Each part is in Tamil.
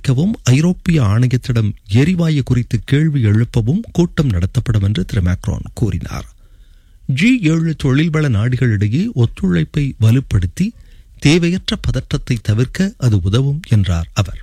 குறைக்கவும் ஐரோப்பிய ஆணையத்திடம் எரிவாயு குறித்து கேள்வி எழுப்பவும் கூட்டம் நடத்தப்படும் என்று திரு மேக்ரான் கூறினார் ஜி ஏழு தொழில்வள நாடுகளிடையே ஒத்துழைப்பை வலுப்படுத்தி தேவையற்ற பதற்றத்தை தவிர்க்க அது உதவும் என்றார் அவர்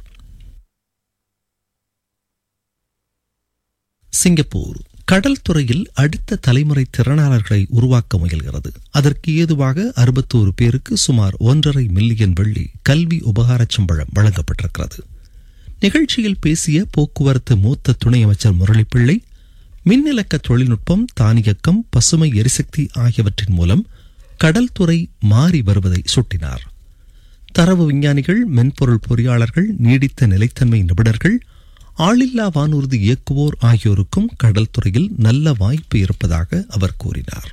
சிங்கப்பூர் கடல் துறையில் அடுத்த தலைமுறை திறனாளர்களை உருவாக்க முயல்கிறது அதற்கு ஏதுவாக அறுபத்தோரு பேருக்கு சுமார் ஒன்றரை மில்லியன் வெள்ளி கல்வி உபகாரச் சம்பளம் வழங்கப்பட்டிருக்கிறது நிகழ்ச்சியில் பேசிய போக்குவரத்து மூத்த துணை அமைச்சர் முரளிப்பிள்ளை மின்னிலக்க தொழில்நுட்பம் தானியக்கம் பசுமை எரிசக்தி ஆகியவற்றின் மூலம் கடல் துறை மாறி வருவதை சுட்டினார் தரவு விஞ்ஞானிகள் மென்பொருள் பொறியாளர்கள் நீடித்த நிலைத்தன்மை நிபுணர்கள் ஆளில்லா வானூர்தி இயக்குவோர் ஆகியோருக்கும் கடல் துறையில் நல்ல வாய்ப்பு இருப்பதாக அவர் கூறினார்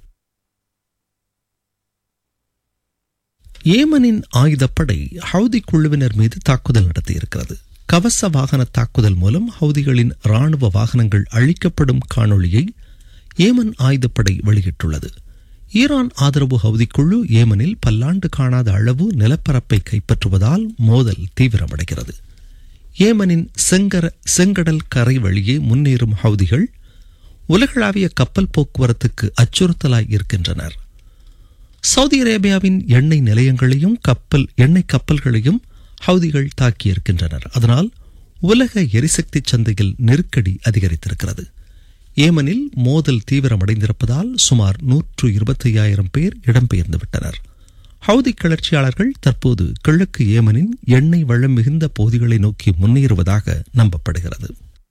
ஏமனின் ஆயுதப்படை ஹவுதி குழுவினர் மீது தாக்குதல் நடத்தியிருக்கிறது கவச வாகன தாக்குதல் மூலம் ஹவுதிகளின் ராணுவ வாகனங்கள் அழிக்கப்படும் காணொளியை ஏமன் ஆயுதப்படை வெளியிட்டுள்ளது ஈரான் ஆதரவு ஹவுதி குழு ஏமனில் பல்லாண்டு காணாத அளவு நிலப்பரப்பை கைப்பற்றுவதால் மோதல் தீவிரமடைகிறது ஏமனின் செங்கர செங்கடல் கரை வழியே முன்னேறும் ஹவுதிகள் உலகளாவிய கப்பல் போக்குவரத்துக்கு அச்சுறுத்தலாய் இருக்கின்றனர் சவுதி அரேபியாவின் எண்ணெய் நிலையங்களையும் கப்பல் எண்ணெய் கப்பல்களையும் ஹவுதிகள் தாக்கியிருக்கின்றனர் அதனால் உலக எரிசக்தி சந்தையில் நெருக்கடி அதிகரித்திருக்கிறது ஏமனில் மோதல் தீவிரமடைந்திருப்பதால் சுமார் நூற்று இருபத்தி ஐயாயிரம் பேர் இடம்பெயர்ந்து விட்டனர் ஹவுதி கிளர்ச்சியாளர்கள் தற்போது கிழக்கு ஏமனின் எண்ணெய் வளம் மிகுந்த பகுதிகளை நோக்கி முன்னேறுவதாக நம்பப்படுகிறது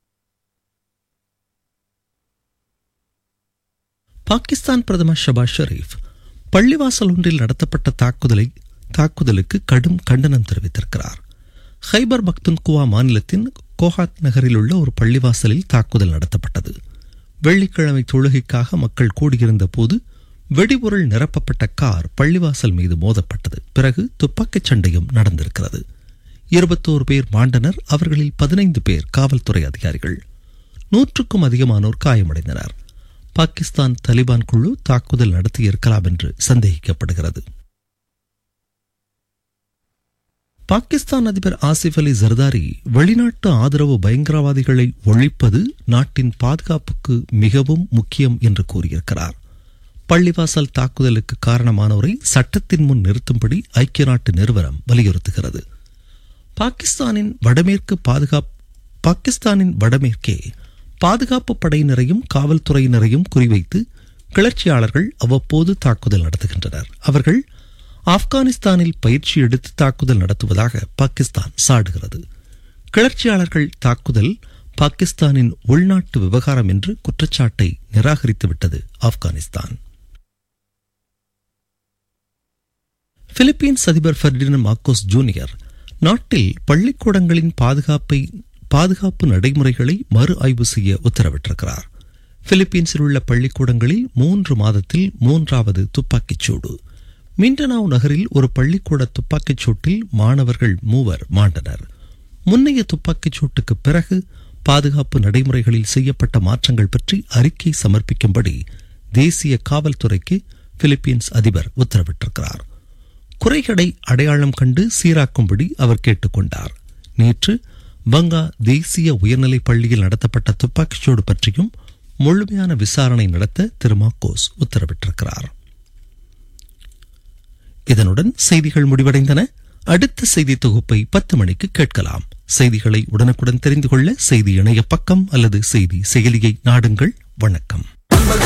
பாகிஸ்தான் பிரதமர் ஷபாஸ் ஷெரீப் பள்ளிவாசல் ஒன்றில் நடத்தப்பட்ட தாக்குதலை தாக்குதலுக்கு கடும் கண்டனம் தெரிவித்திருக்கிறார் ஹைபர் பக்துன்குவா மாநிலத்தின் கோஹாத் நகரில் உள்ள ஒரு பள்ளிவாசலில் தாக்குதல் நடத்தப்பட்டது வெள்ளிக்கிழமை தொழுகைக்காக மக்கள் கூடியிருந்த போது வெடிபொருள் நிரப்பப்பட்ட கார் பள்ளிவாசல் மீது மோதப்பட்டது பிறகு துப்பாக்கிச் சண்டையும் நடந்திருக்கிறது இருபத்தோரு பேர் மாண்டனர் அவர்களில் பதினைந்து பேர் காவல்துறை அதிகாரிகள் நூற்றுக்கும் அதிகமானோர் காயமடைந்தனர் பாகிஸ்தான் தலிபான் குழு தாக்குதல் நடத்தியிருக்கலாம் என்று சந்தேகிக்கப்படுகிறது பாகிஸ்தான் அதிபர் ஆசிப் அலி ஜர்தாரி வெளிநாட்டு ஆதரவு பயங்கரவாதிகளை ஒழிப்பது நாட்டின் பாதுகாப்புக்கு மிகவும் முக்கியம் என்று கூறியிருக்கிறார் பள்ளிவாசல் தாக்குதலுக்கு காரணமானோரை சட்டத்தின் முன் நிறுத்தும்படி ஐக்கிய நாட்டு நிறுவனம் வலியுறுத்துகிறது பாகிஸ்தானின் வடமேற்கு பாதுகாப்பு பாகிஸ்தானின் வடமேற்கே பாதுகாப்பு படையினரையும் காவல்துறையினரையும் குறிவைத்து கிளர்ச்சியாளர்கள் அவ்வப்போது தாக்குதல் நடத்துகின்றனர் அவர்கள் ஆப்கானிஸ்தானில் பயிற்சி எடுத்து தாக்குதல் நடத்துவதாக பாகிஸ்தான் சாடுகிறது கிளர்ச்சியாளர்கள் தாக்குதல் பாகிஸ்தானின் உள்நாட்டு விவகாரம் என்று குற்றச்சாட்டை நிராகரித்துவிட்டது ஆப்கானிஸ்தான் பிலிப்பீன்ஸ் அதிபர் ஃபெர்டினன் மார்க்கோஸ் ஜூனியர் நாட்டில் பள்ளிக்கூடங்களின் பாதுகாப்பை பாதுகாப்பு நடைமுறைகளை மறு ஆய்வு செய்ய உத்தரவிட்டிருக்கிறார் பிலிப்பீன்ஸில் உள்ள பள்ளிக்கூடங்களில் மூன்று மாதத்தில் மூன்றாவது துப்பாக்கிச் சூடு மிண்டனாவ் நகரில் ஒரு பள்ளிக்கூட துப்பாக்கிச் சூட்டில் மாணவர்கள் மூவர் மாண்டனர் முன்னைய துப்பாக்கிச் சூட்டுக்கு பிறகு பாதுகாப்பு நடைமுறைகளில் செய்யப்பட்ட மாற்றங்கள் பற்றி அறிக்கை சமர்ப்பிக்கும்படி தேசிய காவல்துறைக்கு பிலிப்பீன்ஸ் அதிபர் உத்தரவிட்டிருக்கிறார் குறைகளை அடையாளம் கண்டு சீராக்கும்படி அவர் கேட்டுக்கொண்டார் நேற்று பங்கா தேசிய உயர்நிலைப் பள்ளியில் நடத்தப்பட்ட துப்பாக்கிச்சூடு பற்றியும் முழுமையான விசாரணை நடத்த திரு மார்க்கோஸ் உத்தரவிட்டிருக்கிறார் இதனுடன் செய்திகள் முடிவடைந்தன அடுத்த செய்தி தொகுப்பை பத்து மணிக்கு கேட்கலாம் செய்திகளை உடனுக்குடன் தெரிந்து கொள்ள செய்தி இணைய பக்கம் அல்லது செய்தி செயலியை நாடுங்கள் வணக்கம்